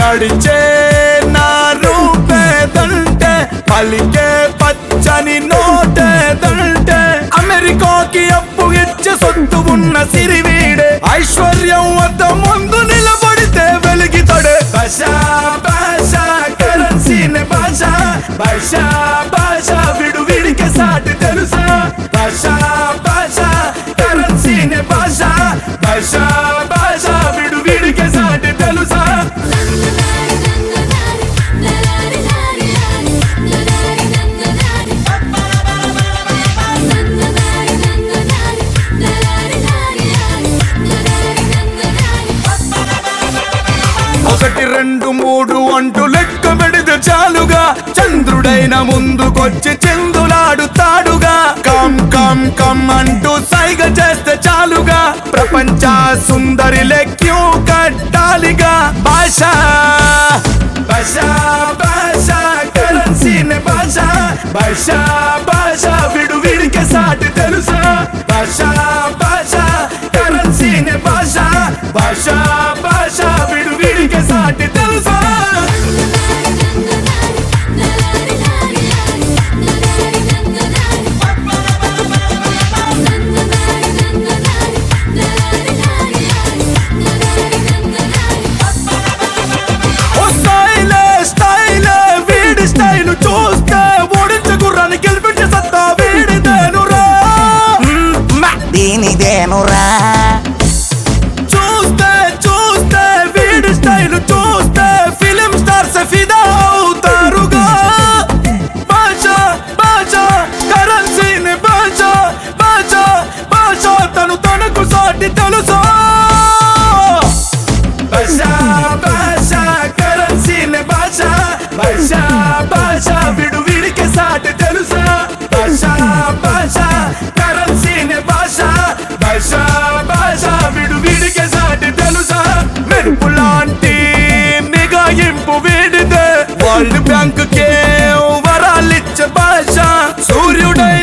నడిచే నా రూపేదంటే పలికే పచ్చని నోటేదంటే అమెరికాకి అప్పు ఇచ్చే సొత్తు ఉన్న సిరివీడే ఐశ్వర్యం వద్ద ముందు నిలబడితే వెలిగితడే భాష భాష కరెన్సీని భాష భాష భాష విడు విడికి సాటి తెలుసా భాష భాష కరెన్సీని భాష భాష భాష విడు విడికి సాటి తెలుసా ఒకటి రెండు మూడు అంటూ లెక్క పెడితే చాలుగా చంద్రుడైన ముందుకొచ్చి చెందులాడుతాడుగా కమ్ కమ్ కమ్ అంటూ సైగ చేస్తే చాలుగా ప్రపంచ సుందరి లెక్క్యూ కట్టాలిగా భాష భాష భాష కరెన్సీని భాష భాష భాష విడు విడికి సాటి తెలుసా భాష భాష కరెన్సీని భాష భాష భాష విడు విడికి సాటి తెలుసా ఓ స్టైలే స్టైలే వీడి స్టైల్ చూస్తే ఓడించే గుర్రాన్ని గెలిపించే సత్తా వీడిదేనురా దీనిదేనురా చూస్తే చూస్తే వీడి స్టైల్ చూస్తే ఫిలిం స్టార్స్ ఫిదా అవుతారుగా బాజా బాజా కరెన్సీని బాజా బాజా బాజా తను తనకు సాటి తెలుసా భాషా భాషా కరెన్సీని భాషా భాషా భాషా విడు విడికి సాటి తెలుసా భాషా భాషా కరెన్సీని భాషా భాషా భాషా విడు విడికి సాటి తెలుసా మెరుపు లాంటి మిగాయింపు వీడిదే వరల్డ్ బ్యాంక్ కే వరాలిచ్చే భాష సూర్యుడై